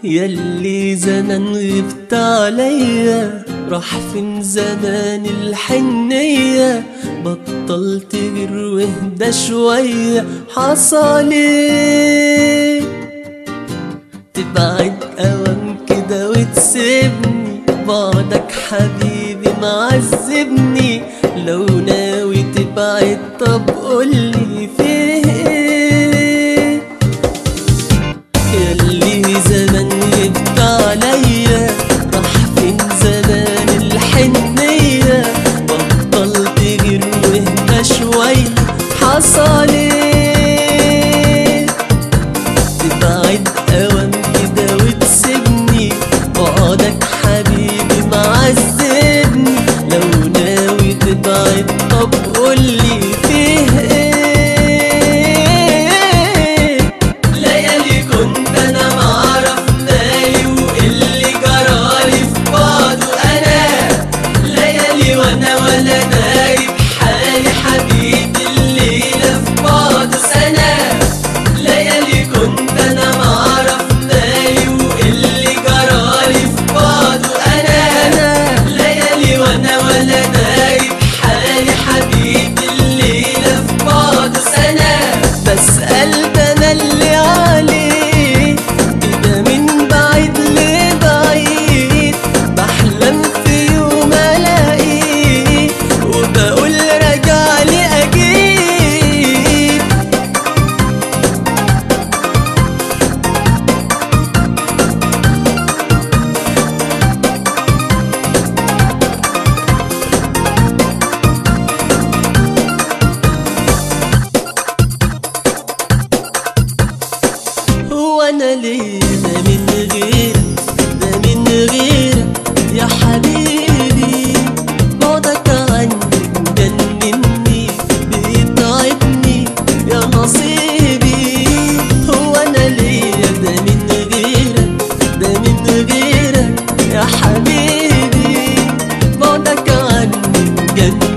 يلي زمان غبت عليا راح فين زمان الحنية بطلت غير واهدى شوية حصل ايه تبعد اوام كده وتسيبني بعدك حبيبي معذبني لو ناوي تبعد طب قولي فيه ايه ياللي زمان غبت عليا راح فين زمان الحنية بطلت غير واهدى شوية حصل ايه تبعد اوام كده وتسيبني بعدك حبيبي معذبني لو ناوي تبعد طب قولي فيه ايه ليالي كنت انا معرف مالي واللي جرالي في بعضه انا ليالي وانا ولا دايب حالي حبيبي الليله في بعضه سنه ليالي كنت انا معرف مالي واللي جرالي في بعضه انا ليالي وانا ولا دايب حالي حبيبي الليله في بعضه سنه بسأل ده انا اللي عليه كده من بعيد لبعيد بحلم في يوم الاقيه وبقول راجع لي اجيب هو انا ليه ده من غيرك ده من غيرك يا حبيبي بعدك عني مجنني بيتعبني يا نصيبي هو انا ليه ده من غيرك ده من غيرك يا حبيبي بعدك عني مجنني